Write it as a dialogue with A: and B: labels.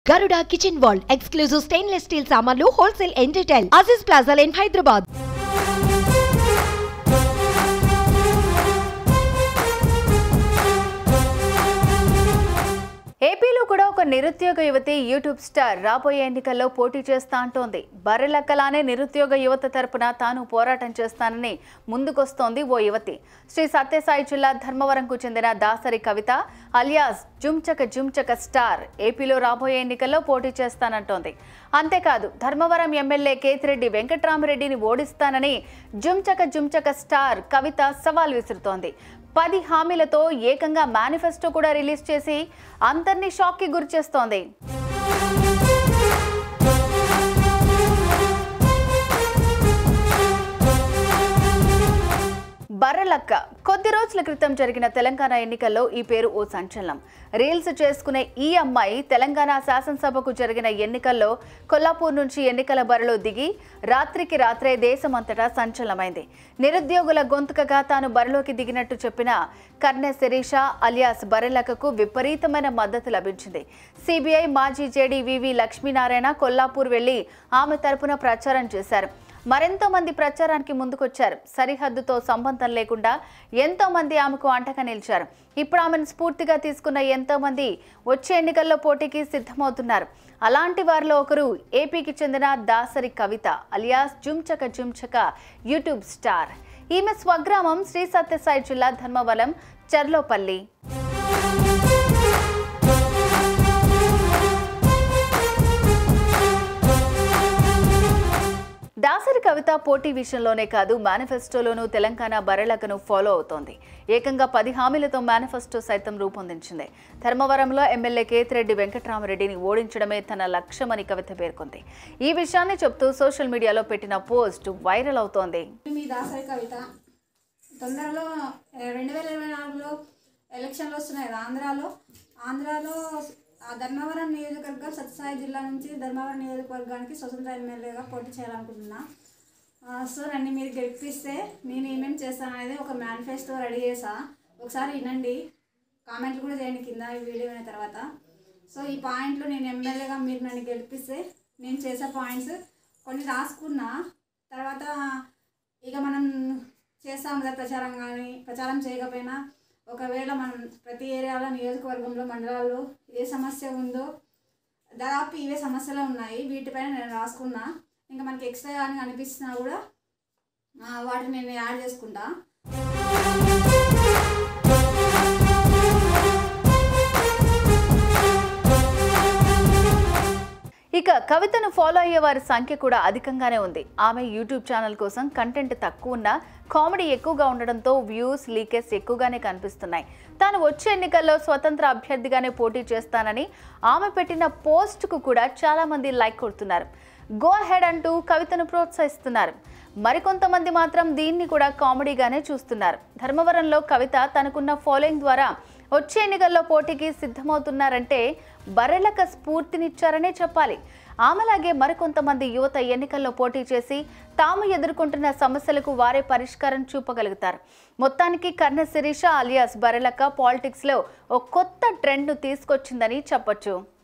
A: గరుడ kitchen wall exclusive stainless steel సామాన్లు wholesale and retail Aziz plaza in Hyderabad
B: ఏపీలో కూడా ఒక నిరుద్యోగ యువతి యూట్యూబ్ స్టార్ రాబోయే ఎన్నికల్లో పోటీ చేస్తా అంటోంది బర్రెలక్కలానే నిరుద్యోగ యువత తరపున తాను పోరాటం చేస్తానని ముందుకొస్తోంది ఓ యువతి శ్రీ సత్యసాయి జిల్లా ధర్మవరంకు చెందిన దాసరి కవిత అలియాస్ జుంచక జుంచక స్టార్ ఏపీలో రాబోయే ఎన్నికల్లో పోటీ చేస్తానంటోంది అంతేకాదు ధర్మవరం ఎమ్మెల్యే కేతిరెడ్డి వెంకట్రామరెడ్డిని ఓడిస్తానని జుంచక జుంచక స్టార్ కవిత సవాల్ విసురుతోంది పది హామీలతో ఏకంగా మేనిఫెస్టో కూడా రిలీజ్ చేసి అందరినీ షాక్కి గురిచేస్తోంది బర్రెలక్క కొద్ది రోజుల క్రితం జరిగిన తెలంగాణ ఎన్నికల్లో ఈ పేరు ఓ సంచలనం రీల్స్ చేసుకునే ఈ అమ్మాయి తెలంగాణ శాసనసభకు జరిగిన ఎన్నికల్లో కొల్లాపూర్ నుంచి ఎన్నికల బరిలో దిగి రాత్రికి రాత్రే దేశమంతటా సంచలనమైంది నిరుద్యోగుల గొంతుకగా తాను బరిలోకి దిగినట్టు చెప్పిన కర్నె శిరీష అలియాస్ బర్రెలక్కకు విపరీతమైన మద్దతు లభించింది సిబిఐ మాజీ జేడీ వివి లక్ష్మీనారాయణ కొల్లాపూర్ వెళ్లి ఆమె తరపున ప్రచారం చేశారు మరెంతో మంది ప్రచారానికి ముందుకొచ్చారు సరిహద్దుతో సంబంధం లేకుండా ఎంతో మంది ఆమెకు అంటగా నిలిచారు ఇప్పుడు ఆమెను స్ఫూర్తిగా తీసుకున్న ఎంతో మంది వచ్చే ఎన్నికల్లో పోటీకి సిద్ధమవుతున్నారు అలాంటి వారిలో ఒకరు ఏపీకి చెందిన Dasari Kavitha alias Junchaka Junchaka YouTube star ఈమె స్వగ్రామం శ్రీ సత్యసాయి జిల్లా ధర్మవరం చర్లోపల్లి దాసరి కవిత పోటీ విషయంలోనే కాదు మేనిఫెస్టోలోనూ తెలంగాణ బరెలకను ఫాలో అవుతోంది ఏకంగా పది హామీలతో మేనిఫెస్టో సైతం రూపొందించింది ధర్మవరంలో ఎమ్మెల్యే కేతిరెడ్డి వెంకట్రామరెడ్డిని ఓడించడమే తన లక్ష్యమని కవిత పేర్కొంది ఈ విషయాన్ని చెప్తూ సోషల్ మీడియాలో పెట్టిన పోస్ట్ వైరల్ అవుతోంది
C: మీ దాసరి కవిత తొందరలో రెండు వేల ఇరవై నాలుగులో ఎలక్షన్లు వస్తున్నాయి కదా ఆంధ్రాలో ఆంధ్రాలో ఆ ధర్మవరం నియోజకవర్గం సత్యసాయి జిల్లా నుంచి ధర్మవరం నియోజకవర్గానికి స్వతంత్ర ఎమ్మెల్యేగా పోటీ చేయాలనుకుంటున్నా ఆ, సో నన్ను మీరు గెలిపిస్తే నేను ఏమేమి చేస్తాను అనేది ఒక మేనిఫెస్టో రెడీ చేసా ఒకసారి వినండి కామెంట్లు కూడా చేయండి కింద ఈ వీడియో అయిన తర్వాత సో ఈ పాయింట్లు నేను ఎమ్మెల్యేగా మీరు నన్ను గెలిపిస్తే నేను చేసే పాయింట్స్ కొన్ని రాసుకున్నా తర్వాత ఇక మనం చేస్తాం కదా ప్రచారం కానీ ప్రచారం చేయకపోయినా ఒకవేళ మనం ప్రతి ఏరియాలో నియోజకవర్గంలో మండలాల్లో ఏ సమస్య ఉందో దాదాపు ఇవే సమస్యలు ఉన్నాయి వీటిపైన నేను రాసుకున్నా ఇంకా మనకి ఎక్స్ట్రా కానీ అనిపిస్తున్నా కూడా ఆ, వాటిని నేను యాడ్ చేసుకుంటా
B: ఇక కవితను ఫాలో అయ్యే వారి సంఖ్య కూడా అధికంగానే ఉంది ఆమె యూట్యూబ్ ఛానల్ కోసం కంటెంట్ తక్కువ ఉన్నా కామెడీ ఎక్కువగా ఉండడంతో వ్యూస్ లీకేజ్ ఎక్కువగానే కనిపిస్తున్నాయి తాను వచ్చే ఎన్నికల్లో స్వతంత్ర అభ్యర్థిగానే పోటీ చేస్తానని ఆమె పెట్టిన పోస్ట్కు కూడా చాలా మంది లైక్ కొడుతున్నారు గో హెడ్ అంటూ కవితను ప్రోత్సహిస్తున్నారు మరికొంతమంది మాత్రం దీన్ని కూడా కామెడీగానే చూస్తున్నారు ధర్మవరంలో కవిత తనకున్న ఫాలోయింగ్ ద్వారా వచ్చే ఎన్నికల్లో పోటీకి సిద్ధమవుతున్నారంటే బర్రెలక స్ఫూర్తినిచ్చారనే చెప్పాలి ఆమెలాగే మరికొంతమంది యువత ఎన్నికల్లో పోటీ చేసి తాము ఎదుర్కొంటున్న సమస్యలకు వారే పరిష్కారం చూపగలుగుతారు మొత్తానికి కర్ణ శిరీష అలియాస్ బర్రెలక్క పాలిటిక్స్లో ఓ కొత్త ట్రెండ్ను తీసుకొచ్చిందని చెప్పొచ్చు